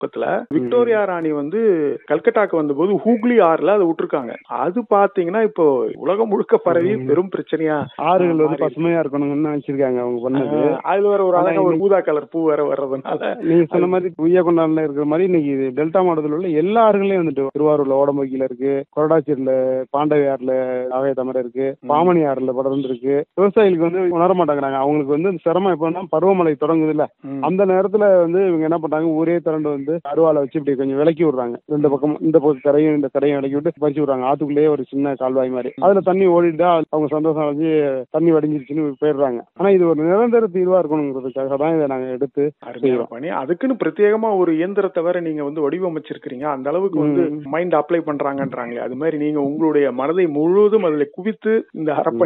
பக்கத்துல விக்டோரியா ராணி வந்து கல்கட்டாக்கு வந்தபோது ஹூக்ளி ஆறுல அதை விட்டுருக்காங்க அது பாத்தீங்கன்னா இப்போ உலகம் முழுக்க பரவி பெரும் பிரச்சனையா ஆறுகள் வந்து மாறி பசுமையா இருக்கணும்னு வச்சிருக்காங்க அவங்க பண்ணது ஆஹ் அதுல வேற ஒரு ஆனா அழகா ஒரு இன்னைக்கு- ஊதா கலர் பூ வேற வர்றதுனால நீங்க சொன்ன மாதிரி உய்யா கொண்டாடுல இருக்கிற மாதிரி இன்னைக்கு இது டெல்டா மாவட்டத்தில் உள்ள எல்லா ஆறுகளையும் வந்துட்டு திருவாரூர்ல ஓடம்பக்கில இருக்கு கொரடாச்சேரியில பாண்டவி ஆறுல ஆகாய தமிழ் இருக்கு பாமணி ஆறுல படர்ந்து இருக்கு விவசாயிகளுக்கு வந்து உணர மாட்டேங்கிறாங்க அவங்களுக்கு வந்து சிரமம் எப்பன்னா பருவமழை தொடங்குது இல்ல ம். அந்த நேரத்துல வந்து இவங்க என்ன பண்றாங்க ஊரே திரண்டு வந்து அருவாலை வச்சு இப்படி கொஞ்சம் விலக்கி விடுறாங்க இந்த பக்கம் இந்த பக்கம் கரையும் இந்த கரையும் விலக்கி விட்டு பறிச்சு விடுறாங்க ஆத்துக்குள்ளேயே ஒரு சின்ன கால்வாய் மாதிரி அதுல தண்ணி ஓடிட்டா அவங்க சந்தோஷம் அடைஞ்சு தண்ணி வடிஞ்சிருச்சுன்னு போயிடுறாங்க ஆனா இது ஒரு நிரந்தர தீர்வா இருக்கணுங்கிறதுக்காக தான் இதை நாங்க எடுத்து அருமையான செய்றோம். பணி அதுக்குன்னு பிரத்யேகமா ஒரு இயந்திரத்தை வேற நீங்க வந்து வடிவமைச்சிருக்கிறீங்க அந்த அளவுக்கு வந்து மைண்ட் அப்ளை பண்றாங்கன்றாங்களே அது மாதிரி நீங்க உங்களுடைய மனதை முழுவதும் அதுல குவித்து இந்த அறப்பணி